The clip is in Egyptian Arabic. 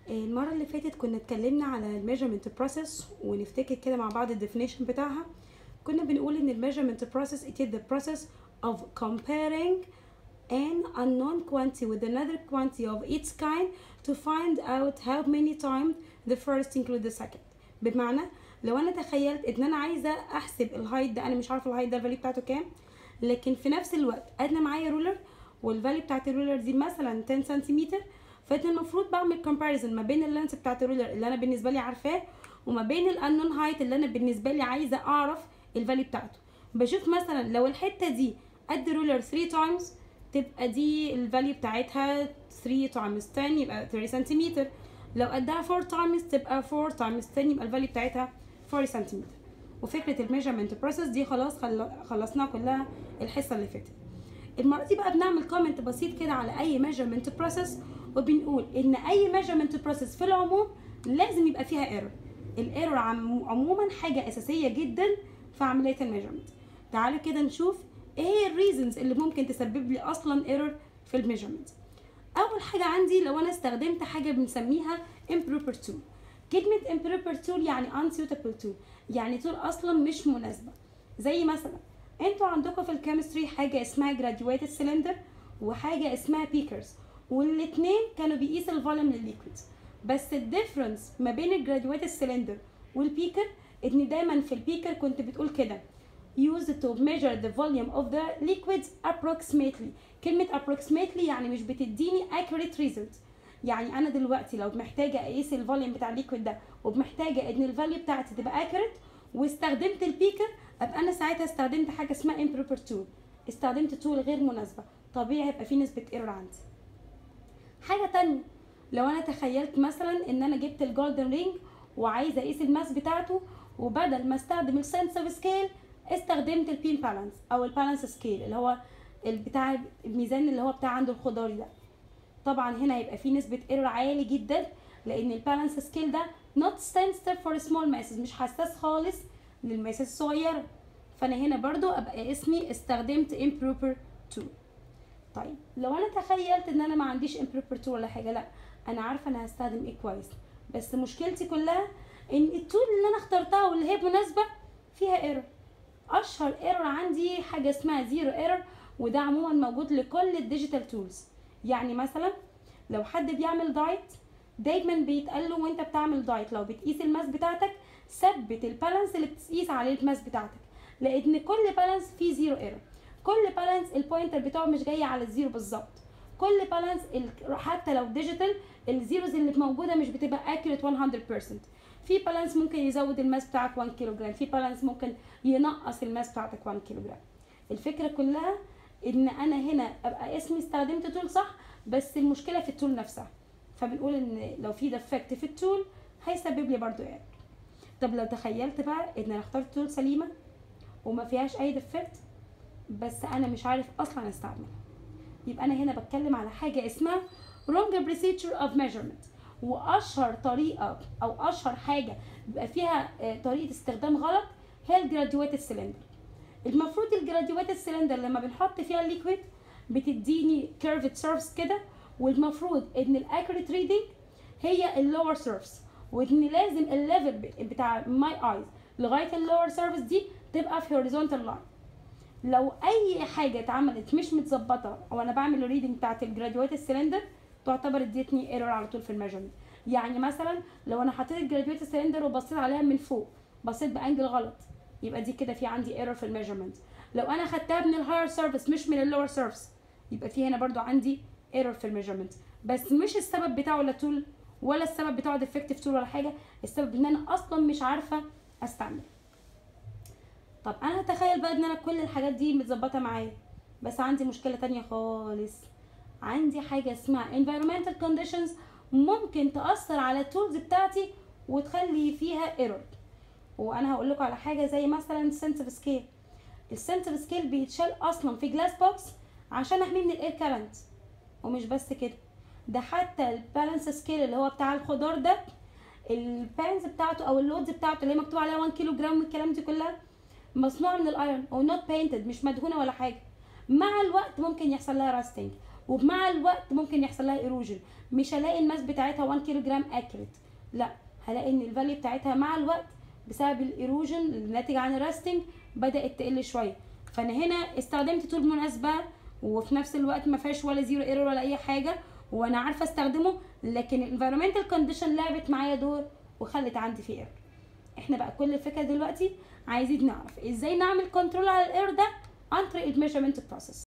المرة اللي فاتت كنا اتكلمنا على الميجرمنت بروسيس ونفتكر كده مع بعض الديفينيشن بتاعها كنا بنقول ان الميجرمنت بروسيس it is the process of comparing an unknown quantity with another quantity of its kind to find out how many times the first include the second بمعنى لو انا تخيلت ان انا عايزه احسب الهايت ده انا مش عارفه الهايت ده الفاليو بتاعته كام لكن في نفس الوقت انا معايا رولر والفاليو بتاعت الرولر دي مثلا 10 سنتيمتر فانا المفروض بعمل كومباريزن ما بين اللينس بتاعت الرولر اللي انا بالنسبه لي عارفاه وما بين الانون هايت اللي انا بالنسبه لي عايزه اعرف الفاليو بتاعته بشوف مثلا لو الحته دي قد رولر 3 تايمز تبقى دي الفاليو بتاعتها 3 تايمز 10 يبقى 30 سنتيمتر لو قدها 4 تايمز تبقى 4 تايمز 10 يبقى الفاليو بتاعتها 40 سنتيمتر وفكره الميجرمنت بروسيس دي خلاص خل... خلصناها كلها الحصه اللي فاتت المره دي بقى بنعمل كومنت بسيط كده على اي ميجرمنت بروسيس وبنقول ان اي ميجرمنت بروسيس في العموم لازم يبقى فيها ايرور الايرور عم... عموما حاجه اساسيه جدا في عمليه الميجرمنت تعالوا كده نشوف ايه هي الريزنز اللي ممكن تسبب لي اصلا ايرور في الميجرمنت اول حاجه عندي لو انا استخدمت حاجه بنسميها improper tool كلمه improper tool يعني unsuitable tool يعني tool اصلا مش مناسبه زي مثلا انتوا عندكم في الكيمستري حاجه اسمها graduated cylinder وحاجه اسمها beakers والاثنين كانوا بيقيسوا الفوليوم للليكويد بس الديفرنس ما بين الجراديويتد سيلندر والبيكر ان دايما في البيكر كنت بتقول كده use to measure the volume of the liquids approximately كلمة approximately يعني مش بتديني accurate result يعني انا دلوقتي لو محتاجة اقيس الفوليوم بتاع الليكويد ده ومحتاجة ان الفاليو بتاعتي تبقى accurate واستخدمت البيكر ابقى انا ساعتها استخدمت حاجة اسمها improper tool استخدمت tool غير مناسبة طبيعي هيبقى في نسبة ايرور عندي حاجة تانية لو انا تخيلت مثلا ان انا جبت الجولدن رينج وعايزة اقيس الماس بتاعته وبدل ما استخدم السنس اوف سكيل استخدمت البين بالانس او البالانس سكيل اللي هو بتاع الميزان اللي هو بتاع عنده الخضاري ده طبعا هنا هيبقى في نسبة ايرور عالي جدا لان البالانس سكيل ده not sensitive for small masses مش حساس خالص للماسات الصغيرة فانا هنا برضو ابقى اسمي استخدمت improper tool طيب لو انا تخيلت ان انا ما عنديش improper tool ولا حاجة لا انا عارفة انا هستخدم ايه كويس بس مشكلتي كلها ان التول اللي انا اخترتها واللي هي مناسبة فيها ايرور اشهر ايرور عندي حاجه اسمها زيرو ايرور وده عموما موجود لكل الديجيتال تولز يعني مثلا لو حد بيعمل دايت دايما بيتقال له وانت بتعمل دايت لو بتقيس الماس بتاعتك ثبت البالانس اللي بتقيس عليه الماس بتاعتك لان كل بالانس فيه زيرو ايرور كل بالانس البوينتر بتاعه مش جاي على الزيرو بالظبط كل بالانس حتى لو ديجيتال الزيروز اللي موجوده مش بتبقى accurate 100% في بالانس ممكن يزود الماس بتاعك 1 كيلو جرام في بالانس ممكن ينقص الماس بتاعتك 1 كيلو جرام الفكره كلها ان انا هنا ابقى اسمي استخدمت تول صح بس المشكله في التول نفسها فبنقول ان لو في ديفكت في التول هيسبب لي برضو ايرور طب لو تخيلت بقى ان انا اخترت تول سليمه وما فيهاش اي ديفكت بس انا مش عارف اصلا استعملها يبقى انا هنا بتكلم على حاجه اسمها wrong procedure of measurement واشهر طريقه او اشهر حاجه بيبقى فيها طريقه استخدام غلط هي الجراديويتد سيلندر المفروض الجراديويتد سيلندر لما بنحط فيها الليكويد بتديني كيرفد سيرفس كده والمفروض ان الاكوريت ريدنج هي اللور سيرفس وان لازم الليفل بتاع ماي ايز لغايه اللور سيرفس دي تبقى في هوريزونتال لاين لو اي حاجه اتعملت مش متظبطه او انا بعمل الريدنج بتاعت الجراديويتد سيلندر تعتبر ادتني ايرور على طول في الميجرمنت يعني مثلا لو انا حطيت الجراديويتد سيلندر وبصيت عليها من فوق بصيت بانجل غلط يبقى دي كده في عندي ايرور في الميجرمنت لو انا خدتها من الهاير سيرفيس مش من اللور سيرفيس يبقى في هنا برضو عندي ايرور في الميجرمنت بس مش السبب بتاعه ولا تول ولا السبب بتاعه ديفكتيف تول ولا حاجه السبب ان انا اصلا مش عارفه استعمل طب انا هتخيل بقى ان انا كل الحاجات دي متظبطه معايا بس عندي مشكله تانية خالص عندي حاجه اسمها environmental conditions ممكن تاثر على التولز بتاعتي وتخلي فيها ايرور وانا هقول لكم على حاجه زي مثلا السنسيف سكيل السنسيف سكيل بيتشال اصلا في جلاس بوكس عشان احميه من الاير كارنت ومش بس كده ده حتى البالانس سكيل اللي هو بتاع الخضار ده البانز بتاعته او اللودز بتاعته اللي هي مكتوب عليها 1 كيلو جرام والكلام دي كلها مصنوعه من الايرون او نوت بينتد مش مدهونه ولا حاجه مع الوقت ممكن يحصل لها راستنج ومع الوقت ممكن يحصل لها ايروجن مش هلاقي الماس بتاعتها 1 كيلو جرام اكيوريت لا هلاقي ان الفاليو بتاعتها مع الوقت بسبب الايروجن الناتج عن الراستنج بدات تقل شويه فانا هنا استخدمت تول مناسبه وفي نفس الوقت ما فيهاش ولا زيرو ايرور ولا اي حاجه وانا عارفه استخدمه لكن الانفيرمنتال كونديشن لعبت معايا دور وخلت عندي فيه ايرور احنا بقى كل الفكره دلوقتي عايزين نعرف ازاي نعمل كنترول على الايرور ده عن طريق الميجرمنت بروسيس